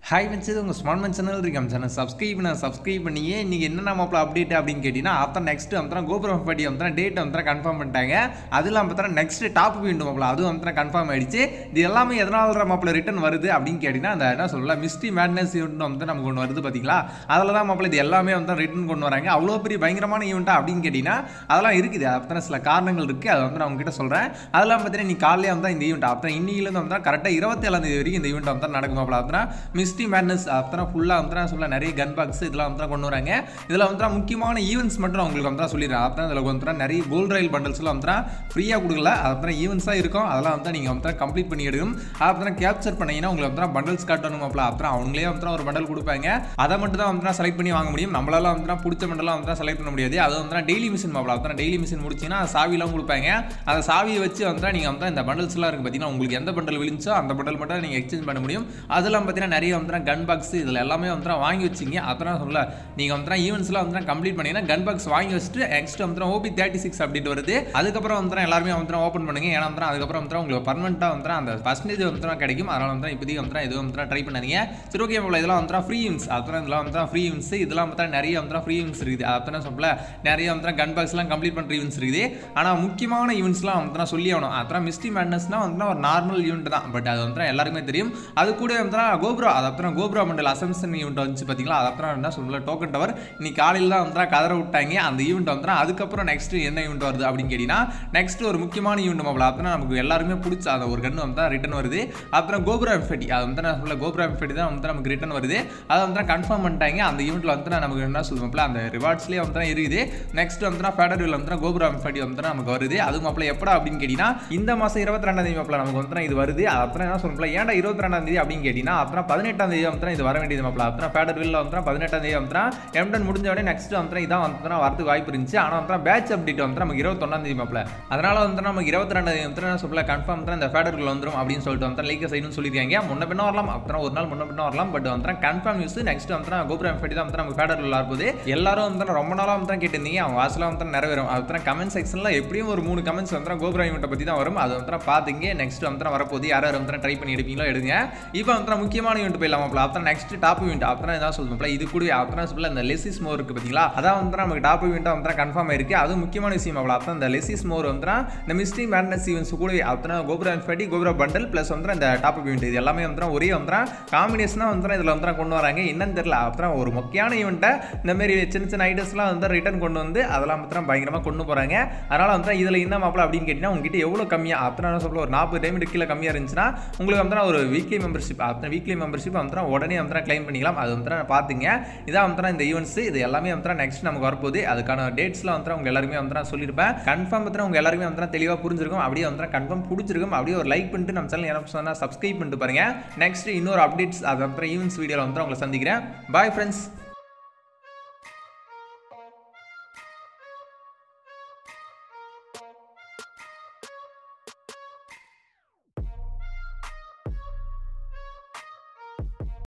hi வச்சது உங்கள் smart மன் சேனல் இருக்கேன் சேனல் சப்ஸ்கிரைப் பண்ண சப்ஸ்கிரைப் பண்ணியே இன்றைக்கி என்ன மாப்பிள அப்டேட் அப்படின்னு கேட்டிங்கன்னா அப்புறம் நெக்ஸ்ட் வந்து கோபுரம் படி வந்து டேட் வந்து கன்ஃபார்ம் பண்ணிட்டாங்க அது இல்லாமல் பார்த்தா நெக்ஸ்ட் டாப் வீண்டு மாப்பிள அதுவும் வந்து கன்ஃபார்ம் ஆயிடுச்சு இது எல்லாமே எதனால மாப்பிள ரிட்டன் வருது அப்படின்னு கேட்டிங்கன்னா அந்த என்ன சொல்லல மிஸ்டி மேட்னஸ் ஈவெண்ட் வந்து நமக்கு ஒன்று வருது பார்த்தீங்களா அதில் தான் மாப்பிள இது எல்லாமே வந்து ரிட்டன் கொண்டு வராங்க அவ்வளோ பெரிய பயங்கரமான ஈவெண்ட்டா அப்படின்னு கேட்டிங்கன்னா அதெல்லாம் இருக்குது அப்போ சில காரணங்கள் இருக்குது அதை வந்து நான் உங்ககிட்ட சொல்கிறேன் அதெல்லாம் பார்த்தீங்கன்னா நீ காலையிலே வந்து இந்த ஈவெண்ட் அப்புறம் இன்னிலேருந்து வந்து கரெக்டாக இருபத்தேழாம் தேதி வரைக்கும் இந்த ஈவெண்ட் வந்து நடக்கும் மாப்பிள அப்புறம் மிஸ்டி மேட்னஸ் அப்புறம் ஃபுல்லாக வந்து சொல்ல நிறைய கன் பாக்ஸ் இதெல்லாம் வந்து கொண்டு வராங்க இதில் வந்து முக்கியமான ஈவெண்ட்ஸ் மட்டும் நான் உங்களுக்கு வந்து சொல்லிடுறேன் அப்புறம் இதில் வந்து நிறைய கோல்ட் ரயில் பண்டல்ஸ்லாம் வந்து ஃப்ரீயாக கொடுக்கல அப்புறம் ஈவெண்ட்ஸாக இருக்கும் அதெல்லாம் வந்து நீங்கள் வந்து கம்ப்ளீட் பண்ணி எடுக்கணும் அப்புறம் கேப்சர் பண்ணீங்கன்னா உங்களுக்கு வந்து பண்டல்ஸ் காட்டணும் மாப்பிள அப்புறம் அவங்களே வந்து ஒரு பண்டல் கொடுப்பாங்க அதை மட்டும் தான் வந்து செலக்ட் பண்ணி வாங்க முடியும் நம்மளால வந்து பிடிச்ச பண்டலாம் வந்து செலக்ட் பண்ண முடியாது அது வந்து டெய்லி மிஷின் மாப்பிள அப்புறம் டெய்லி மிஷின் முடிச்சிங்கன்னா சாவிலாம் கொடுப்பாங்க அந்த சாவியை வச்சு வந்து நீங்கள் வந்து இந்த பண்டல்ஸ்லாம் இருக்குது பார்த்தீங்கன்னா உங்களுக்கு எந்த பண்டல் விழுந்துச்சோ அந்த பண்டல் மட்டும் நீங்கள் எக்ஸ்சேஞ்ச் பண்ண முடியும் அதெல்லாம் பார்த்தீங்கன்னா நிறைய வந்து கன் பாக்ஸ் இதில் எல்லாமே வந்து வாங்கி வச்சிங்க அப்புறம் சொல்ல நீங்கள் வந்து ஈவெண்ட்ஸ்லாம் வந்து கம்ப்ளீட் பண்ணீங்கன்னா கன் பாக்ஸ் வாங்கி வச்சுட்டு நெக்ஸ்ட் வந்து ஓபி தேர்ட்டி சிக்ஸ் அப்டேட் வருது அதுக்கப்புறம் வந்து எல்லாருமே வந்து ஓப்பன் பண்ணுங்க ஏன்னா வந்து அதுக்கப்புறம் வந்து உங்களுக்கு பர்மனெண்ட்டாக வந்து அந்த பர்சன்டேஜ் வந்து கிடைக்கும் அதனால வந்து இப்போதைக்கு வந்து எதுவும் வந்து ட்ரை பண்ணாதீங்க சரி ஓகே உங்களை இதெல்லாம் வந்து ஃப்ரீ யூன்ஸ் அப்புறம் இதெல்லாம் வந்து ஃப்ரீ யூன்ஸ் இதெல்லாம் வந்து நிறைய வந்து ஃப்ரீ யூன்ஸ் இருக்குது அப்புறம் சொல்லல நிறைய வந்து கன் பாக்ஸ்லாம் கம்ப்ளீட் பண்ணுற ஈவெண்ட்ஸ் இருக்குது ஆனால் முக்கியமான ஈவெண்ட்ஸ்லாம் வந்து நான் சொல்லி ஆகணும் அப்புறம் மிஸ்டி மேட்னஸ்னால் வந்து ஒரு நார்மல் ஈவெண்ட் தான் பட் அது வந்து எல்லாருக்குமே தெரியும் அது கூட வந்து கோப்ரா அது அப்புறம் கோப்ரா மண்டல் அசம்சன் ஈவெண்ட் வந்துச்சு பார்த்தீங்களா அது அப்புறம் என்ன சொல்லல டோக்கன் டவர் இன்னைக்கு காலையில் தான் வந்து கதற விட்டாங்க அந்த ஈவெண்ட் வந்து அதுக்கப்புறம் நெக்ஸ்ட் என்ன ஈவெண்ட் வருது அப்படின்னு கேட்டிங்கன்னா நெக்ஸ்ட் ஒரு முக்கியமான ஈவெண்ட் மாப்பிள அப்புறம் நமக்கு எல்லாருமே பிடிச்ச அந்த ஒரு கன்று வந்து ரிட்டன் வருது அப்புறம் கோபுரா எம்ஃபெட்டி அது வந்து நான் சொல்ல கோபுரா எம்ஃபெட்டி தான் வந்து நமக்கு ரிட்டன் வருது அதை வந்து கன்ஃபார்ம் பண்ணிட்டாங்க அந்த ஈவெண்ட்டில் வந்து நமக்கு என்ன சொல்லுவோம்ல அந்த ரிவார்ட்ஸ்லேயே வந்து இருக்குது நெக்ஸ்ட் வந்து ஃபெடரல் வந்து கோபுரா எம்ஃபெட்டி வந்து நமக்கு வருது அது மாப்பிள எப்படா அப்படின்னு கேட்டிங்கன்னா இந்த மாதம் இருபத்தி ரெண்டாம் தேதி மாப்பிள நமக்கு வந்து இது வருது அப்புறம் என்ன சொல்லலாம் ஏன்டா இருபத்தி ரெண்டாம் தேதி அப்படின்னு கேட்டிங்கன்னா அப்புறம் பதினெட்டாம் தேதி வந்து இது வர வேண்டியது மாப்பிள அப்புறம் ஃபெடரல் வந்து பதினெட்டாம் தேதி வந்து எம்டன் முடிஞ்ச உடனே நெக்ஸ்ட் வந்து இதான் வந்து வரதுக்கு வாய்ப்பு இருந்துச்சு ஆனால் வந்து பேட்ச் அப்டேட் வந்து நமக்கு இருபத்தொன்னாம் தேதி மாப்பிள அதனால வந்து நமக்கு இருபத்தி ரெண்டாம் தேதி வந்து சொல்லல கன்ஃபார்ம் தான் இந்த ஃபேடர்கள் வந்துடும் அப்படின்னு சொல்லிட்டு வந்து லைக் சைடுன்னு சொல்லியிருக்காங்க முன்ன பின்ன வரலாம் அப்புறம் ஒரு நாள் முன்ன பின்ன வரலாம் பட் வந்து கன்ஃபார்ம் நியூஸ் நெக்ஸ்ட் வந்து கோபுரம் ஃபெட்டி தான் வந்து நமக்கு ஃபேடர்கள் வரும்போது எல்லாரும் வந்து ரொம்ப நாளாக வந்து கேட்டிருந்தீங்க அவங்க வாசலாக வந்து நிறைவேறும் அது கமெண்ட் செக்ஷனில் எப்படியும் ஒரு மூணு கமெண்ட்ஸ் வந்து கோபுரம் ஈவெண்ட்டை பற்றி தான் வரும் அது வந்து பார்த்துங்க நெக்ஸ்ட் வந்து வரப்போது யார் யார் வந்து ட்ரை பண்ணி எடுப்பீங்களோ எடுங்க இப்போ வந்து முக்கியமான ஈவெண்ட் போயிடலாம் அப்புறம் நெக்ஸ்ட் டாப் ஈவெண்ட் அப்புறம் என்ன சொல்லணும் இது கூட அப்புறம் சொல்ல இந்த லெசிஸ் மோர் இருக்கு பார்த்தீங்களா அதான் வந்து நமக்கு டாப் ஈவெண்ட்டாக வந்து கன்ஃபார்ம் ஆயிருக்கு அது முக்கியமான விஷயம் அவ்வளோ அப்புறம் இந்த லெசிஸ் மோர் வந்து இந்த மிஸ்டி மேட்னஸ் ஈவெண்ட்ஸ் கூட அப்புறம் கோபுரா ஃபெட்டி கோபுரா பண்டல் ப்ளஸ் வந்து இந்த டாப் ஈவெண்ட் இது எல்லாமே வந்து ஒரே வந்து காம்பினேஷனாக வந்து இதில் வந்து கொண்டு வராங்க என்னன்னு தெரியல அப்புறம் ஒரு முக்கியமான ஈவெண்ட்டை இந்த மாதிரி சின்ன சின்ன ஐட்டம்ஸ்லாம் வந்து ரிட்டர்ன் கொண்டு வந்து அதெல்லாம் வந்து பயங்கரமாக கொண்டு போகிறாங்க அதனால் வந்து இதில் என்ன மாப்பிள அப்படின்னு கேட்டிங்கன்னா உங்ககிட்ட எவ்வளோ கம்மியாக அப்புறம் என்ன சொல்ல ஒரு நாற்பது டைம் கீழே கம்மியாக இருந்துச்சுன்னா உங்களுக்கு வந்து ஒரு வீக்லி மெம்பர்ஷிப் அப்புறம் வீக்லி மெம்பர்ஷிப் வந்து உடனே வந்து கிளைம் பண்ணிக்கலாம் அது வந்து பார்த்துங்க இதான் வந்து இந்த ஈவெண்ட்ஸ் இது எல்லாமே வந்து நெக்ஸ்ட் நமக்கு வரப்போகுது அதுக்கான டேட்ஸ்லாம் வந்து உங்க எல்லாருமே வந்து நான் சொல்லியிருப்பேன் கன்ஃபார்ம் பற்றி உங்க எல்லாருமே வந்து தெளிவாக புரிஞ்சிருக்கும் அப்படியே வந்து கன்ஃபார்ம் பிடிச்சிருக்கும் அப்படியே ஒரு லைக் பண்ணிட்டு நம்ம சேனல் என்ன சொன்னால் சப்ஸ்கிரைப் பண்ணிட்டு பாருங்க நெக்ஸ்ட் இன்னொரு அப்டேட்ஸ் அது அப்புறம் ஈவெண்ட்ஸ் வீடியோவில் வந்து உங்களை சந்திக்கிறேன் பாய் ஃப்ரெண்ட்ஸ்